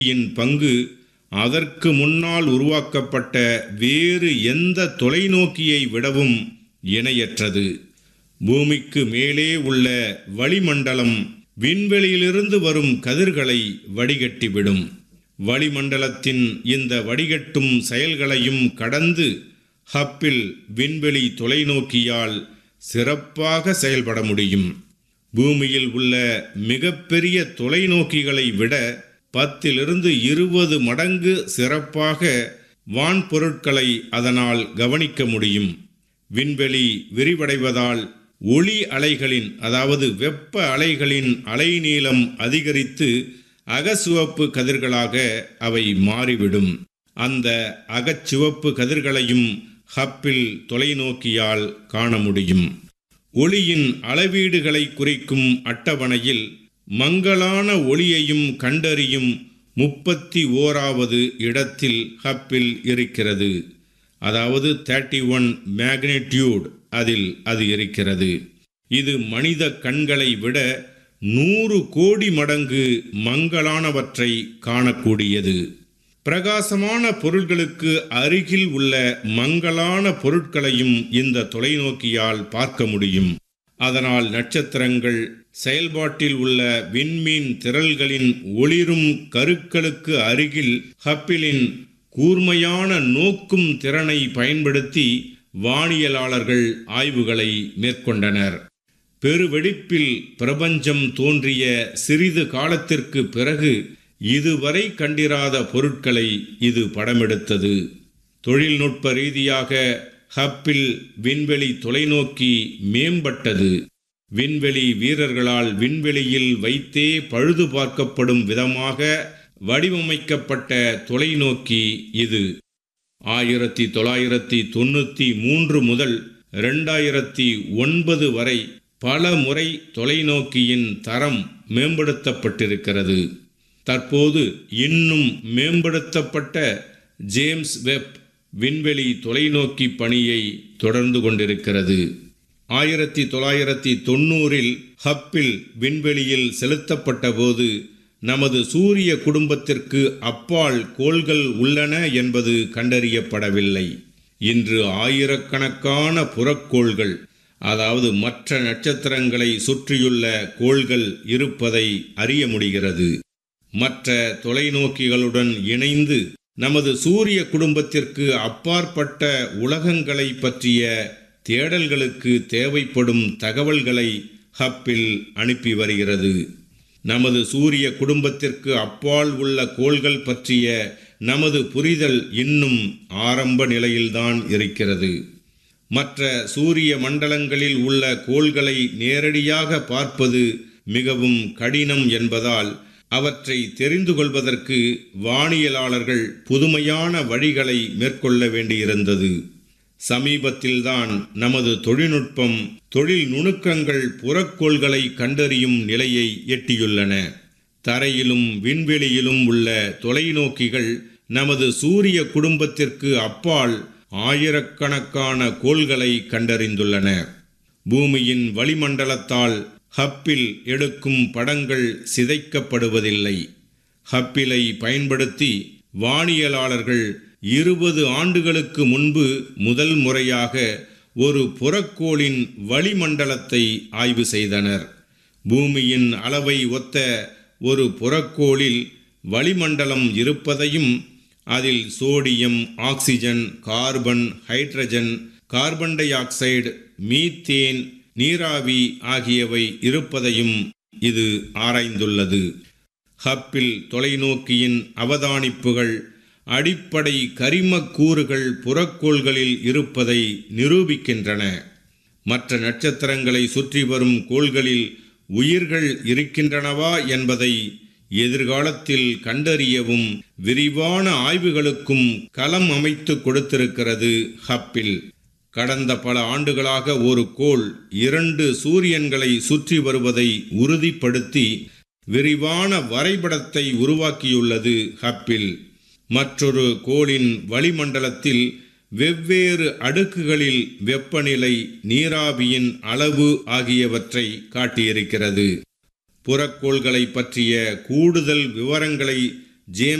யின் பங்கு அதற்கு முன்னால் உருவாக்கப்பட்ட வேறு எந்த தொலைநோக்கியை விடவும் இணையற்றது பூமிக்கு மேலே உள்ள வளிமண்டலம் விண்வெளியிலிருந்து வரும் கதிர்களை வடிகட்டிவிடும் வளிமண்டலத்தின் இந்த வடிகட்டும் செயல்களையும் கடந்து ஹப்பில் விண்வெளி தொலைநோக்கியால் சிறப்பாக செயல்பட முடியும் பூமியில் உள்ள மிகப்பெரிய தொலைநோக்கிகளை விட பத்திலிருந்து இருபது மடங்கு சிறப்பாக வான்பொருட்களை அதனால் கவனிக்க முடியும் விண்வெளி விரிவடைவதால் ஒளி அலைகளின் அதாவது வெப்ப அலைகளின் அலைநீளம் அதிகரித்து அகச்சிவப்பு கதிர்களாக அவை மாறிவிடும் அந்த அகச்சிவப்பு கதிர்களையும் ஹப்பில் தொலைநோக்கியால் காண முடியும் ஒளியின் அளவீடுகளை குறிக்கும் அட்டவணையில் மங்கலான ஒளியையும் கண்டறியும் முப்பத்தி ஓராவது இடத்தில் ஹப்பில் இருக்கிறது அதாவது தேர்ட்டி ஒன் மேக்னெட்யூட் அதில் அது இருக்கிறது இது மனித கண்களை விட நூறு கோடி மடங்கு மங்கலானவற்றை காணக்கூடியது பிரகாசமான பொருள்களுக்கு அருகில் உள்ள மங்கலான பொருட்களையும் இந்த தொலைநோக்கியால் பார்க்க முடியும் அதனால் நட்சத்திரங்கள் செயல்பாட்டில் உள்ள விண்மீன் திரள்களின் ஒளிரும் கருக்களுக்கு அருகில் ஹப்பிலின் கூர்மையான நோக்கும் திறனை பயன்படுத்தி வானியலாளர்கள் ஆய்வுகளை மேற்கொண்டனர் பெருவெடிப்பில் பிரபஞ்சம் தோன்றிய சிறிது காலத்திற்கு பிறகு இதுவரை கண்டிராத பொருட்களை இது படமெடுத்தது தொழில்நுட்ப ரீதியாக ஹப்பில் விண்வெளி தொலைநோக்கி மேம்பட்டது விண்வெளி வீரர்களால் விண்வெளியில் வைத்தே பழுது பார்க்கப்படும் விதமாக வடிவமைக்கப்பட்ட தொலைநோக்கி இது ஆயிரத்தி தொள்ளாயிரத்தி தொண்ணூற்றி மூன்று முதல் ரெண்டாயிரத்தி ஒன்பது வரை பல முறை தொலைநோக்கியின் தரம் மேம்படுத்தப்பட்டிருக்கிறது தற்போது இன்னும் மேம்படுத்தப்பட்ட ஜேம்ஸ் வெப் விண்வெளி தொலைநோக்கி பணியை தொடர்ந்து கொண்டிருக்கிறது ஆயிரத்தி தொள்ளாயிரத்தி தொண்ணூறில் ஹப்பில் விண்வெளியில் செலுத்தப்பட்ட போது நமது சூரிய குடும்பத்திற்கு அப்பால் கோள்கள் உள்ளன என்பது கண்டறியப்படவில்லை இன்று ஆயிரக்கணக்கான புறக்கோள்கள் அதாவது மற்ற நட்சத்திரங்களை சுற்றியுள்ள கோள்கள் இருப்பதை அறிய முடிகிறது மற்ற தொலைநோக்கிகளுடன் இணைந்து நமது சூரிய குடும்பத்திற்கு அப்பாற்பட்ட உலகங்களை பற்றிய தேடல்களுக்கு தேவைப்படும் தகவல்களை ஹப்பில் அனுப்பி வருகிறது நமது சூரிய குடும்பத்திற்கு அப்பால் உள்ள கோள்கள் பற்றிய நமது புரிதல் இன்னும் ஆரம்ப நிலையில்தான் இருக்கிறது மற்ற சூரிய மண்டலங்களில் உள்ள கோள்களை நேரடியாக பார்ப்பது மிகவும் கடினம் என்பதால் அவற்றை தெரிந்து கொள்வதற்கு வானியலாளர்கள் புதுமையான வழிகளை மேற்கொள்ள வேண்டியிருந்தது சமீபத்தில்தான் நமது தொழில்நுட்பம் தொழில் நுணுக்கங்கள் புறக்கோள்களை கண்டறியும் நிலையை எட்டியுள்ளன தரையிலும் விண்வெளியிலும் உள்ள தொலைநோக்கிகள் நமது சூரிய குடும்பத்திற்கு அப்பால் ஆயிரக்கணக்கான கோள்களை கண்டறிந்துள்ளன பூமியின் வளிமண்டலத்தால் ஹப்பில் எடுக்கும் படங்கள் சிதைக்கப்படுவதில்லை ஹப்பிலை பயன்படுத்தி வானியலாளர்கள் இருபது ஆண்டுகளுக்கு முன்பு முதல் முறையாக ஒரு புறக்கோளின் வளிமண்டலத்தை ஆய்வு செய்தனர் பூமியின் அளவை ஒத்த ஒரு புறக்கோளில் வளிமண்டலம் இருப்பதையும் அதில் sodium oxygen carbon hydrogen carbon dioxide methane நீராவி ஆகியவை இருப்பதையும் இது ஆராய்ந்துள்ளது ஹப்பில் தொலைநோக்கியின் அவதானிப்புகள் அடிப்படை கரிமக் கூறுகள் புறக்கோள்களில் இருப்பதை நிரூபிக்கின்றன மற்ற நட்சத்திரங்களை சுற்றி வரும் கோள்களில் உயிர்கள் இருக்கின்றனவா என்பதை எதிர்காலத்தில் கண்டறியவும் விரிவான ஆய்வுகளுக்கும் களம் அமைத்து கொடுத்திருக்கிறது ஹப்பில் கடந்த பல ஆண்டுகளாக ஒரு கோள் இரண்டு சூரியன்களை சுற்றி வருவதை உறுதிப்படுத்தி விரிவான வரைபடத்தை உருவாக்கியுள்ளது ஹப்பில் மற்றொரு கோளின் வளிமண்டலத்தில் வெவ்வேறு அடுக்குகளில் வெப்பநிலை நீராவியின் அளவு ஆகியவற்றை காட்டியிருக்கிறது புறக்கோள்களை பற்றிய கூடுதல் விவரங்களை ஜேம்ஸ்